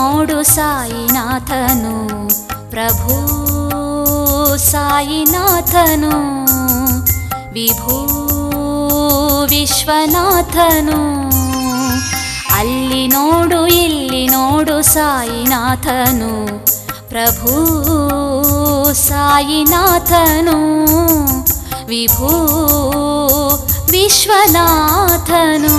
ನೋಡು ಸಾಯಿನಾಥನು ಪ್ರಭು ಸಾಯಿನಾಥನು ವಿಭೂ ವಿಶ್ವನಾಥನು ಅಲ್ಲಿ ನೋಡು ಇಲ್ಲಿ ನೋಡು ಸಾಯಿನಾಥನು ಪ್ರಭು ಸಾಯಿನಾಥನು ವಿಭೂ ವಿಶ್ವನಾಥನು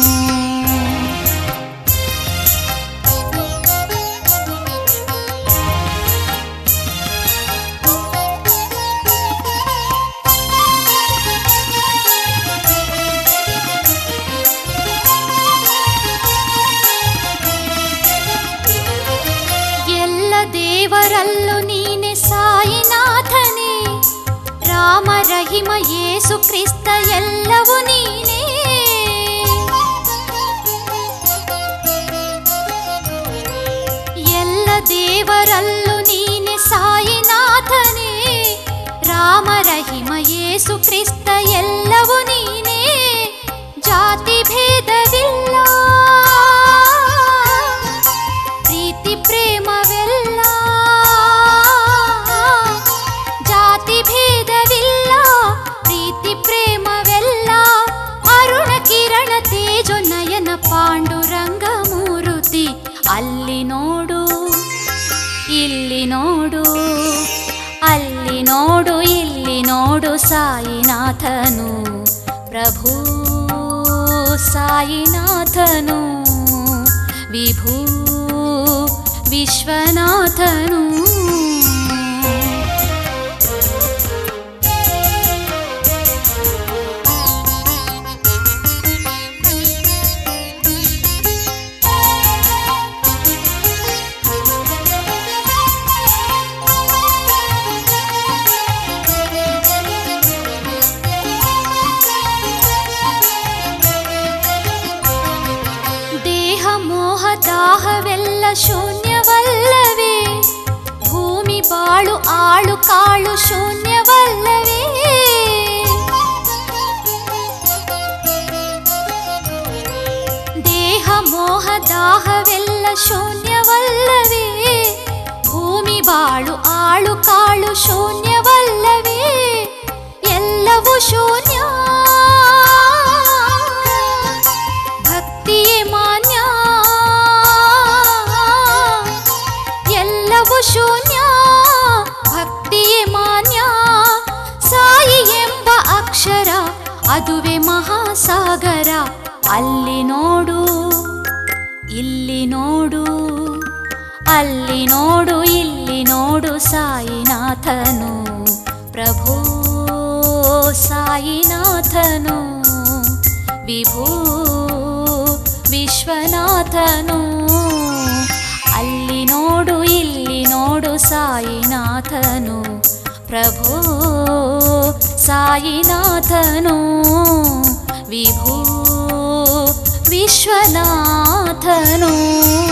ಎಲ್ಲ ದೇವರಲ್ಲೂ ನೀನೆ ಸಾಯಿನಾಥನೇ ರಾಮ ರಹಿಮ ಯೇಸು ಕ್ರಿಸ್ತ ಎಲ್ಲವೂ ನೀನೇ ಎಲ್ಲ ದೇವರಲ್ಲೂ ನೀನೆ ಸಾಯಿನಾಥನೇ ರಾಮ ರಹಿಮ ಯೇಸು ಕ್ರಿಸ್ತ ಎಲ್ಲವೂ ನೀನೇ ಜಾತಿ ಭೇದವಿಲ್ಲ ಪ್ರೀತಿ ಪ್ರೇಮವೆಲ್ಲ ಜಾತಿ ಭೇದವಿಲ್ಲ ಪ್ರೀತಿ ಪ್ರೇಮವೆಲ್ಲ ಅರುಣ ಕಿರಣ ತೇಜೋ ನಯನ ಪಾಂಡುರಂಗ ಮೂರುತಿ ಅಲ್ಲಿ ನೋಡು ಇಲ್ಲಿ ನೋಡು ಅಲ್ಲಿ ನೋಡು ಇಲ್ಲಿ ನೋಡು ಸಾಯಿನಾಥನು ಪ್ರಭು ಸಾಯಿನಾಥನು ವಿಭೂ ವಿಶ್ವನಾಥನು ದೇಹ ಮೋಹ ದಾಹವೆಲ್ಲ ಶೂನ್ಯವಲ್ಲವೇ ಭೂಮಿ ಬಾಳು ಆಳು ಕಾಳು ಶೂನ್ಯವಲ್ಲವೇ ದೇಹ ಮೋಹ ದಾಹವೆಲ್ಲ ಶೂನ್ಯವಲ್ಲವೇ ಭೂಮಿ ಬಾಳು ಆಳು ಕಾಳು ಶೂನ್ಯವಲ್ಲವೇ ಎಲ್ಲವೂ ಶೂನ್ಯ ಭಕ್ತಿಯೇ ಮಾನ್ಯ ಎಲ್ಲವೂ ಶೂನ್ಯ ಭಕ್ತಿಯೇ ಮಾನ್ಯ ಸಾಯಿ ಎಂಬ ಅಕ್ಷರ ಅದುವೆ ಮಹಾಸಾಗರ ಅಲ್ಲಿ ನೋಡು ಇಲ್ಲಿ ನೋಡು ಅಲ್ಲಿ ನೋಡು ಇಲ್ಲಿ ನೋಡು ಸಾಯಿನಾಥನು ಪ್ರಭು ಸಾಯಿನಾಥನು ವಿಭೂ ವಿಶ್ವನಾಥನು ಅಲ್ಲಿ ನೋಡು ಇಲ್ಲಿ ನೋಡು ಸಾಯಿನಾಥನು ಪ್ರಭು ಸಾಯಿನಾಥನು ವಿಭೂ ವಿಶ್ವನಾಥನು